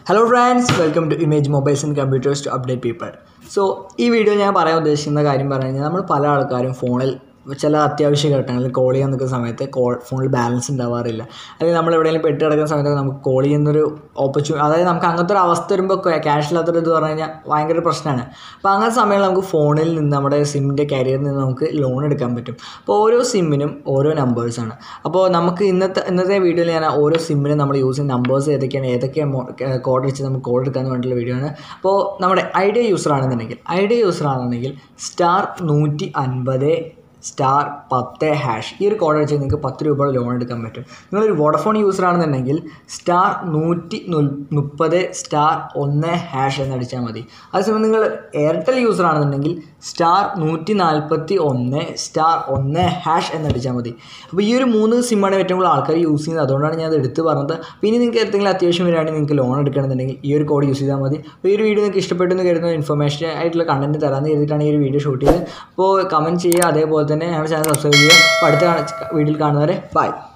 hello friends welcome to Image Mobiles and Computers to update people so ഈ video ഞാൻ പറയാൻ ഉദ്ദേശിക്കുന്ന കാര്യം പറഞ്ഞു കഴിഞ്ഞാൽ നമ്മൾ പല ആൾക്കാരും ഫോണിൽ ചില അത്യാവശ്യ ഘട്ടങ്ങളിൽ കോൾ ചെയ്യാൻ നിൽക്കുന്ന സമയത്ത് കോൾ ഫോണിൽ ബാലൻസ് ഉണ്ടാവാറില്ല അല്ലെങ്കിൽ നമ്മൾ എവിടെയെങ്കിലും പെട്ട് കിടക്കുന്ന സമയത്ത് നമുക്ക് കോൾ ചെയ്യുന്നൊരു ഓപ്പർച്യൂണിറ്റി അതായത് നമുക്ക് അങ്ങനത്തെ ഒരു അവസ്ഥ വരുമ്പോൾ ക്യാഷ് ഇല്ലാത്തൊരു ഇത് പറഞ്ഞു കഴിഞ്ഞാൽ ഭയങ്കര പ്രശ്നമാണ് അപ്പോൾ അങ്ങനത്തെ സമയങ്ങളിൽ നമുക്ക് ഫോണിൽ നിന്ന് നമ്മുടെ സിമ്മിൻ്റെ കരിയറിൽ നിന്ന് നമുക്ക് ലോൺ എടുക്കാൻ പറ്റും അപ്പോൾ ഓരോ സിമ്മിനും ഓരോ നമ്പേഴ്സാണ് അപ്പോൾ നമുക്ക് ഇന്നത്തെ ഇന്നത്തെ വീഡിയോയിൽ ഞാൻ ഓരോ സിമ്മിനും നമ്മൾ യൂസ് ചെയ്യുന്ന നമ്പേഴ്സ് ഏതൊക്കെയാണ് ഏതൊക്കെ കോഡ് വെച്ച് നമുക്ക് കോഡ് എടുക്കാൻ വേണ്ടിയുള്ള വീഡിയോ ആണ് അപ്പോൾ നമ്മുടെ ഐഡിയ യൂസർ ആണെന്നുണ്ടെങ്കിൽ ഐഡിയ യൂസർ ആണെന്നുണ്ടെങ്കിൽ സ്റ്റാർ നൂറ്റി അൻപത് സ്റ്റാർ പത്ത് ഹാഷ് ഈ ഒരു കോഡ് വെച്ച് നിങ്ങൾക്ക് പത്ത് രൂപ ലോൺ എടുക്കാൻ പറ്റും നിങ്ങളൊരു വോഡഫോൺ യൂസർ ആണെന്നുണ്ടെങ്കിൽ സ്റ്റാർ നൂറ്റി മുപ്പത് സ്റ്റാർ ഒന്ന് ഹാഷ് എന്ന് അടിച്ചാൽ മതി അതേസമയം നിങ്ങൾ എയർടെൽ യൂസർ ആണെന്നുണ്ടെങ്കിൽ സ്റ്റാർ നൂറ്റി നാൽപ്പത്തി ഒന്ന് സ്റ്റാർ ഒന്ന് ഹാഷ് എന്ന് അടിച്ചാൽ മതി അപ്പോൾ ഈ ഒരു മൂന്ന് സിമ്മാണ് ഏറ്റവും കൂടുതൽ ആൾക്കാർ യൂസ് ചെയ്യുന്നത് അതുകൊണ്ടാണ് ഞാൻ അത് എടുത്ത് പറഞ്ഞത് പിന്നെ നിങ്ങൾക്ക് എന്തെങ്കിലും അത്യാവശ്യം വരികയാണെങ്കിൽ നിങ്ങൾക്ക് ലോൺ എടുക്കണമെന്നുണ്ടെങ്കിൽ ഈ ഒരു കോഡ് യൂസ് ചെയ്താൽ മതി അപ്പോൾ ഈ ഒരു വീഡിയോ നിങ്ങൾക്ക് ഇഷ്ടപ്പെട്ടെന്ന് കരുതുന്ന ഇൻഫർമേഷൻ ആയിട്ടുള്ള കണ്ടന്റ് തരാമെന്ന് കരുതിയിട്ടാണ് ഈ ഒരു വീഡിയോ ഷൂട്ട് ചെയ്തത് അപ്പോൾ കമൻറ്റ് ചെയ്യുക അതേപോലെ തന്നെ ഞങ്ങളുടെ ചാനൽ സബ്സ്ക്രൈബ് ചെയ്യുക അപ്പോൾ അടുത്ത വീഡിയോയിൽ കാണുന്നവരെ ബൈ